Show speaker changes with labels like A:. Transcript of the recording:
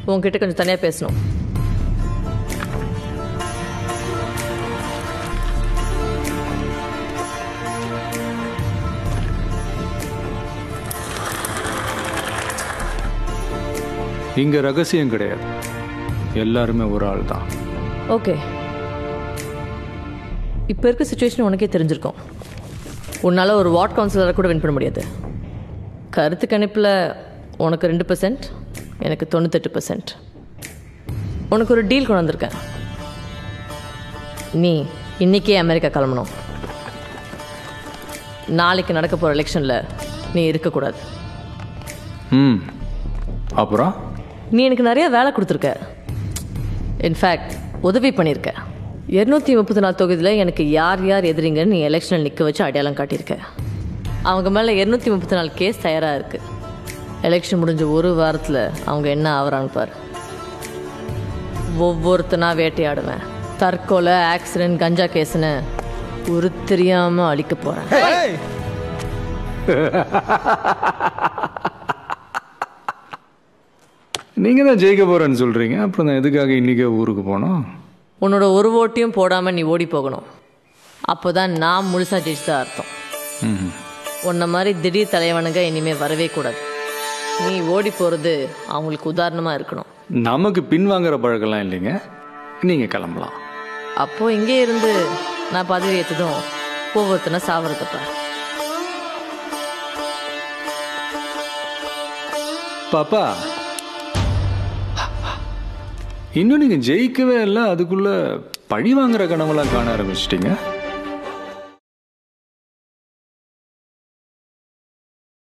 A: உன்கிட்ட கொஞ்சம் தனியாக பேசணும்
B: இங்க ரகசியம் கிடையாது எல்லாருமே ஒரு ஆள் தான்
A: ஓகே இப்போ இருக்க சுச்சுவேஷன் உனக்கே தெரிஞ்சிருக்கும் உன்னால் ஒரு வார்ட் கவுன்சிலரை கூட வின் பண்ண முடியாது கருத்து கணிப்பில் உனக்கு ரெண்டு பர்சன்ட் எனக்கு தொண்ணூத்தெட்டு பர்சன்ட் உனக்கு ஒரு டீல் கொண்டு வந்திருக்கேன் நீ இன்னைக்கே அமெரிக்கா கிளம்பணும் நாளைக்கு நடக்க போகிற எலெக்ஷனில் நீ இருக்கக்கூடாது
B: ம் அப்புறம்
A: நீ எனக்கு நிறைய வேலை கொடுத்துருக்க இன்ஃபேக்ட் உதவி பண்ணியிருக்க இருநூத்தி முப்பத்தி நாலு தொகுதியில் எனக்கு யார் யார் எதிரிங்கன்னு நீ எலெக்ஷனில் நிற்க வச்சு அடையாளம் காட்டியிருக்க அவங்க மேலே இருநூத்தி முப்பத்தி நாலு கேஸ் தயாராக இருக்கு எலெக்ஷன் முடிஞ்ச ஒரு வாரத்தில் அவங்க என்ன ஆகுறாங்க பாரு ஒவ்வொருத்தனா வேட்டையாடுவேன் தற்கொலை ஆக்சிடென்ட் கஞ்சா கேஸ்னு ஒரு தெரியாமல் அழிக்க போகிறேன்
B: நீங்க தான் ஜெயிக்க போறேன்னு சொல்றீங்க அப்புறம் நான் எதுக்காக இன்னைக்கே ஊருக்கு போனோம்
A: உன்னோட ஒரு ஓட்டையும் போடாமல் நீ ஓடி போகணும் அப்போ தான் நான் முழுசாக ஜெயிச்சதா அர்த்தம்
B: ம்
A: உன்ன மாதிரி திடீர் தலைவனுங்க இனிமேல் வரவே கூடாது நீ ஓடி போகிறது அவங்களுக்கு உதாரணமாக இருக்கணும்
B: நமக்கு பின்வாங்குற பழக்கம்லாம் இல்லைங்க நீங்க கிளம்பலாம்
A: அப்போ இங்கே இருந்து நான் பதவி ஏற்றதும் ஒவ்வொருத்தனை சாவறதப்ப
B: பாப்பா இன்னும் நீங்க ஜெயிக்கவே இல்லை அதுக்குள்ள பழி வாங்குற கனவெல்லாம் காண ஆரம்பிச்சிட்டீங்க